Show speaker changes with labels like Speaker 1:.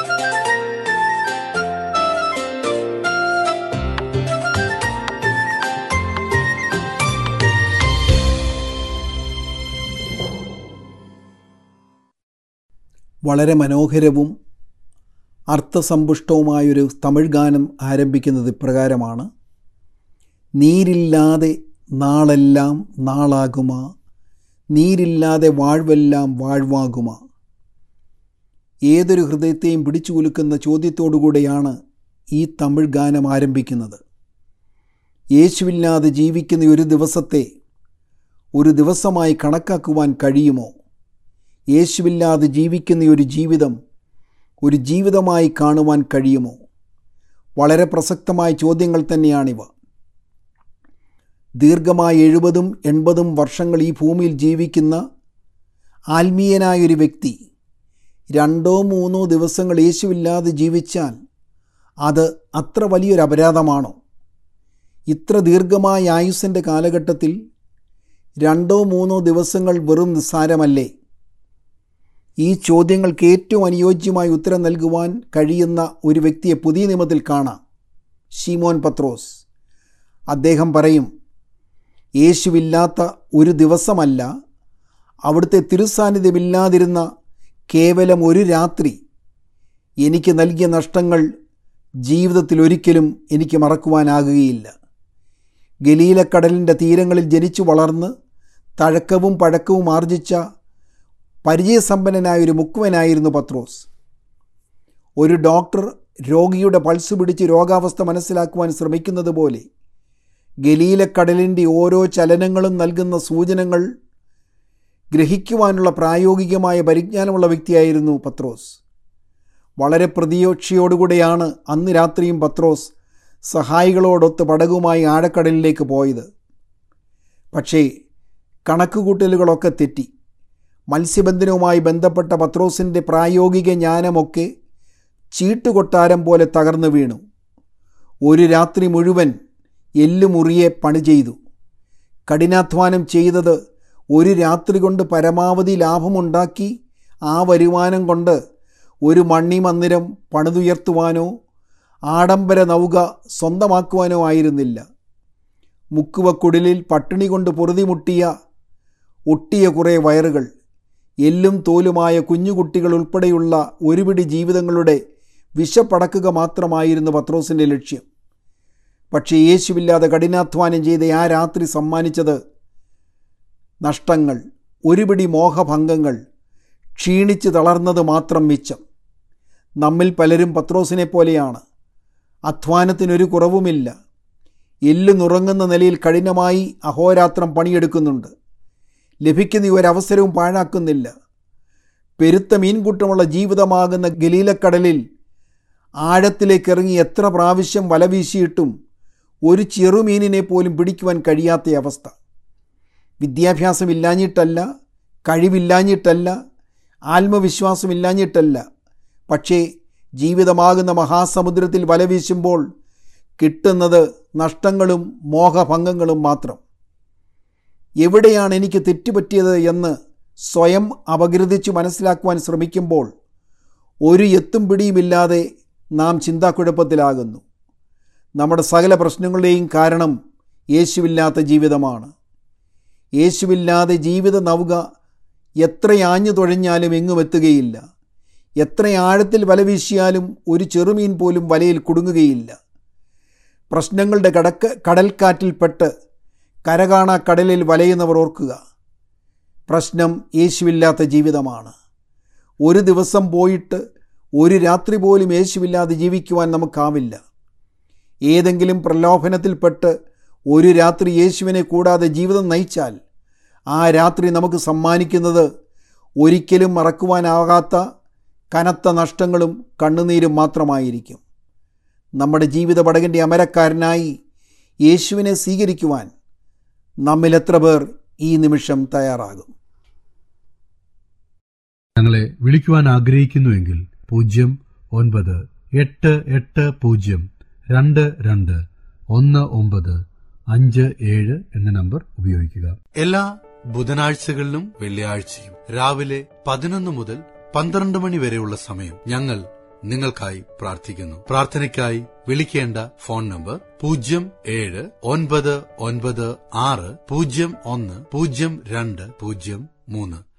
Speaker 1: വളരെ മനോഹരവും അർത്ഥസമ്പുഷ്ടവുമായൊരു തമിഴ് ഗാനം ആരംഭിക്കുന്നത് ഇപ്രകാരമാണ് നീരില്ലാതെ നാളെല്ലാം നാളാകുമാ നീരില്ലാതെ വാഴ്വെല്ലാം വാഴ്വാകുമാ ഏതൊരു ഹൃദയത്തെയും പിടിച്ചു കുലുക്കുന്ന ചോദ്യത്തോടുകൂടെയാണ് ഈ തമിഴ് ഗാനം ആരംഭിക്കുന്നത് യേശുവില്ലാതെ ജീവിക്കുന്ന ഒരു ദിവസത്തെ ഒരു ദിവസമായി കണക്കാക്കുവാൻ കഴിയുമോ യേശുവില്ലാതെ ജീവിക്കുന്ന ഒരു ജീവിതം ഒരു ജീവിതമായി കാണുവാൻ കഴിയുമോ വളരെ പ്രസക്തമായ ചോദ്യങ്ങൾ തന്നെയാണിവ ദീർഘമായ എഴുപതും എൺപതും വർഷങ്ങൾ ഈ ഭൂമിയിൽ ജീവിക്കുന്ന ആത്മീയനായൊരു വ്യക്തി രണ്ടോ മൂന്നോ ദിവസങ്ങൾ യേശുവില്ലാതെ ജീവിച്ചാൽ അത് അത്ര വലിയൊരു അപരാധമാണോ ഇത്ര ദീർഘമായ ആയുസ്സിൻ്റെ കാലഘട്ടത്തിൽ രണ്ടോ മൂന്നോ ദിവസങ്ങൾ വെറും നിസ്സാരമല്ലേ ഈ ചോദ്യങ്ങൾക്ക് ഏറ്റവും അനുയോജ്യമായി ഉത്തരം നൽകുവാൻ കഴിയുന്ന ഒരു വ്യക്തിയെ പുതിയ നിയമത്തിൽ കാണാം ഷീമോൻ പത്രോസ് അദ്ദേഹം പറയും യേശുവില്ലാത്ത ഒരു ദിവസമല്ല അവിടുത്തെ തിരുസാന്നിധ്യമില്ലാതിരുന്ന കേവലം ഒരു രാത്രി എനിക്ക് നൽകിയ നഷ്ടങ്ങൾ ജീവിതത്തിൽ ഒരിക്കലും എനിക്ക് മറക്കുവാനാകുകയില്ല ഗലീലക്കടലിൻ്റെ തീരങ്ങളിൽ ജനിച്ചു വളർന്ന് തഴക്കവും പഴക്കവും ആർജിച്ച പരിചയസമ്പന്നനായ ഒരു മുക്കുവനായിരുന്നു പത്രോസ് ഒരു ഡോക്ടർ രോഗിയുടെ പൾസ് പിടിച്ച് രോഗാവസ്ഥ മനസ്സിലാക്കുവാൻ ശ്രമിക്കുന്നത് പോലെ ഗലീലക്കടലിൻ്റെ ഓരോ ചലനങ്ങളും നൽകുന്ന സൂചനകൾ ഗ്രഹിക്കുവാനുള്ള പ്രായോഗികമായ പരിജ്ഞാനമുള്ള വ്യക്തിയായിരുന്നു പത്രോസ് വളരെ പ്രതീക്ഷയോടുകൂടെയാണ് അന്ന് രാത്രിയും പത്രോസ് സഹായികളോടൊത്ത് പടകുമായി ആഴക്കടലിലേക്ക് പോയത് പക്ഷേ കണക്കുകൂട്ടലുകളൊക്കെ തെറ്റി മത്സ്യബന്ധനവുമായി ബന്ധപ്പെട്ട പത്രോസിൻ്റെ പ്രായോഗിക ജ്ഞാനമൊക്കെ ചീട്ടുകൊട്ടാരം പോലെ തകർന്നു വീണു ഒരു രാത്രി മുഴുവൻ എല്ലുമുറിയെ പണി ചെയ്തു കഠിനാധ്വാനം ചെയ്തത് ഒരു രാത്രി കൊണ്ട് പരമാവധി ലാഭമുണ്ടാക്കി ആ വരുമാനം കൊണ്ട് ഒരു മണ്ണി മന്ദിരം പണിതുയർത്തുവാനോ ആഡംബര നൗക സ്വന്തമാക്കുവാനോ ആയിരുന്നില്ല മുക്കുവക്കുടലിൽ പട്ടിണി കൊണ്ട് പൊറുതിമുട്ടിയ ഒട്ടിയ കുറേ വയറുകൾ എല്ലും തോലുമായ കുഞ്ഞുകുട്ടികൾ ഉൾപ്പെടെയുള്ള ഒരുപിടി ജീവിതങ്ങളുടെ വിശപ്പടക്കുക മാത്രമായിരുന്നു പത്രോസിൻ്റെ ലക്ഷ്യം പക്ഷേ യേശുവില്ലാതെ കഠിനാധ്വാനം ചെയ്ത ആ രാത്രി സമ്മാനിച്ചത് നഷ്ടങ്ങൾ ഒരുപിടി മോഹഭംഗങ്ങൾ ക്ഷീണിച്ച് തളർന്നത് മാത്രം മിച്ചം നമ്മിൽ പലരും പത്രോസിനെ പോലെയാണ് അധ്വാനത്തിനൊരു കുറവുമില്ല എല്ല് നുറങ്ങുന്ന നിലയിൽ കഠിനമായി അഹോരാത്രം പണിയെടുക്കുന്നുണ്ട് ലഭിക്കുന്ന ഈ ഒരവസരവും പാഴാക്കുന്നില്ല പെരുത്ത മീൻകൂട്ടമുള്ള ജീവിതമാകുന്ന ഗലീലക്കടലിൽ ആഴത്തിലേക്ക് ഇറങ്ങി എത്ര പ്രാവശ്യം വല വീശിയിട്ടും ഒരു ചെറുമീനിനെ പോലും പിടിക്കുവാൻ കഴിയാത്ത അവസ്ഥ വിദ്യാഭ്യാസമില്ലാഞ്ഞിട്ടല്ല കഴിവില്ലാഞ്ഞിട്ടല്ല ആത്മവിശ്വാസമില്ലാഞ്ഞിട്ടല്ല പക്ഷേ ജീവിതമാകുന്ന മഹാസമുദ്രത്തിൽ വല വീശുമ്പോൾ കിട്ടുന്നത് നഷ്ടങ്ങളും മോഹഭംഗങ്ങളും മാത്രം എവിടെയാണ് എനിക്ക് തെറ്റുപറ്റിയത് എന്ന് സ്വയം അപകീർത്തിച്ച് മനസ്സിലാക്കുവാൻ ശ്രമിക്കുമ്പോൾ ഒരു എത്തും പിടിയുമില്ലാതെ നാം ചിന്താക്കുഴപ്പത്തിലാകുന്നു നമ്മുടെ സകല പ്രശ്നങ്ങളുടെയും കാരണം യേശുവില്ലാത്ത ജീവിതമാണ് യേശുവില്ലാതെ ജീവിത നൗക എത്ര ആഞ്ഞു തുഴഞ്ഞാലും എങ്ങും എത്തുകയില്ല എത്ര ആഴത്തിൽ വല വീശിയാലും ഒരു ചെറുമീൻ പോലും വലയിൽ കുടുങ്ങുകയില്ല പ്രശ്നങ്ങളുടെ കടക്ക് കടൽക്കാറ്റിൽപ്പെട്ട് കരകാണാ കടലിൽ വലയുന്നവർ ഓർക്കുക പ്രശ്നം യേശുവില്ലാത്ത ജീവിതമാണ് ഒരു ദിവസം പോയിട്ട് ഒരു രാത്രി പോലും യേശുവില്ലാതെ ജീവിക്കുവാൻ നമുക്കാവില്ല ഏതെങ്കിലും പ്രലോഭനത്തിൽപ്പെട്ട് ഒരു രാത്രി യേശുവിനെ കൂടാതെ ജീവിതം നയിച്ചാൽ ആ രാത്രി നമുക്ക് സമ്മാനിക്കുന്നത് ഒരിക്കലും മറക്കുവാനാകാത്ത കനത്ത നഷ്ടങ്ങളും കണ്ണുനീരും മാത്രമായിരിക്കും നമ്മുടെ ജീവിത പടകിൻ്റെ അമരക്കാരനായി യേശുവിനെ സ്വീകരിക്കുവാൻ നമ്മിൽ എത്ര പേർ ഈ നിമിഷം തയ്യാറാകും
Speaker 2: ഞങ്ങളെ വിളിക്കുവാൻ ആഗ്രഹിക്കുന്നുവെങ്കിൽ പൂജ്യം ഒൻപത് എട്ട് എട്ട് പൂജ്യം രണ്ട് രണ്ട് ഒന്ന് ഒമ്പത് അഞ്ച് ഏഴ് എന്ന നമ്പർ ഉപയോഗിക്കുക
Speaker 3: എല്ലാ ബുധനാഴ്ചകളിലും വെള്ളിയാഴ്ചയും രാവിലെ പതിനൊന്ന് മുതൽ പന്ത്രണ്ട് മണി വരെയുള്ള സമയം ഞങ്ങൾ നിങ്ങൾക്കായി പ്രാർത്ഥിക്കുന്നു പ്രാർത്ഥനയ്ക്കായി വിളിക്കേണ്ട ഫോൺ നമ്പർ പൂജ്യം ഏഴ് ഒൻപത് ഒൻപത് ആറ് പൂജ്യം ഒന്ന് പൂജ്യം രണ്ട് പൂജ്യം മൂന്ന്